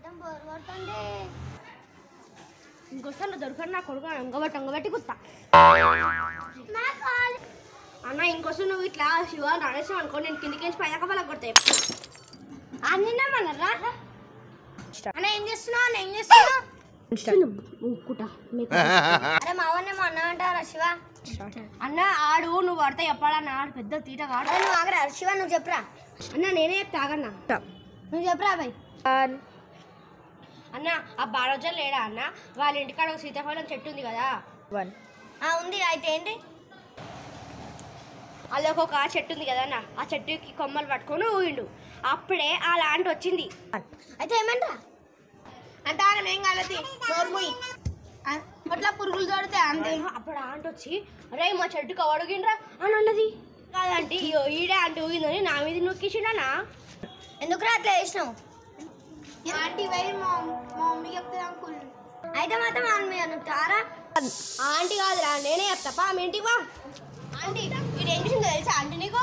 మొత్తం బోర్ కొడుతుంది ఇంకోసారి దొరకడు నా కొడుకు ఇంకొకటి ఇంకొకటి కుత్తా అన్న ఇంకోసారి నువ్వు ఇట్లా శివ నడేసావు అనుకో నేను కిందికి నుంచి పైదాకా వాళ్ళకి కొడతాయి అన్నమన్నారా అన్న ఏం చేస్తున్నావు అన్న ఏం చేస్తున్నావు ఊక్కుట అరే మా అవన్నేమో అన్న అంటారా శివ అన్న ఆడు నువ్వు పడితే చెప్పాలన్న ఆడు పెద్ద తీట కాడు అరే నువ్వు ఆగరా శివ నువ్వు చెప్పురా అన్న నేనే చెప్తా ఆగన్నా నువ్వు చెప్పురా బాయ్ అన్న ఆ బారోజా లేడా అన్న వాళ్ళ ఇంటికాడ ఒక సీతాఫలం చెట్టు ఉంది కదా ఆ ఉంది అయితే ఏంటి అలా ఒక చెట్టు ఉంది కదా అన్న ఆ చెట్టుకి కొమ్మలు పట్టుకొని ఊగిండు అప్పుడే ఆ లాంటి వచ్చింది అయితే ఏమంటారా అంటే ఆయన ఏం కాలేదు నోర్ముయ్ అట్లా పురుగులు తోడితే అంతే అప్పుడు ఆంట వచ్చి రే మా చెట్టుకు అడుగుండ్రా అని అన్నది కాదంటే ఇగో ఈడే ఆంటీ ఊగిందని నా మీద నొక్కించిండనా ఎందుకురా అట్లా చేసినావు ఆంటీ పోయి మా మా మమ్మీ చెప్తుంది అంకుల్ అయితే మాత్రం మా మమ్మీ అనుకుంటారా ఆంటీ కాదురా నేనే చెప్తా పా మీ ఇంటికి వా ఆంటీ వీడు ఏం చేసిందో తెలుసా ఆంటీ నీకు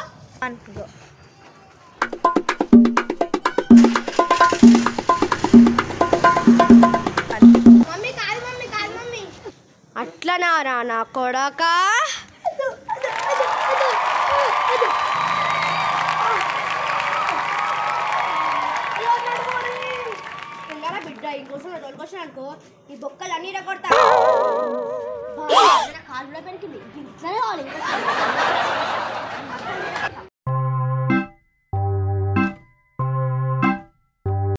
మమ్మీ కాదు మమ్మీ కాదు మమ్మీ అట్లనా రా నా కొడక పిల్లల బిడ్డ ఇంకోసం తోలుకొచ్చిన అనుకో ఈ బొక్కలు అన్ని కొడతా కాళ్ళు పెరిగింది ఇట్లనే కావాలి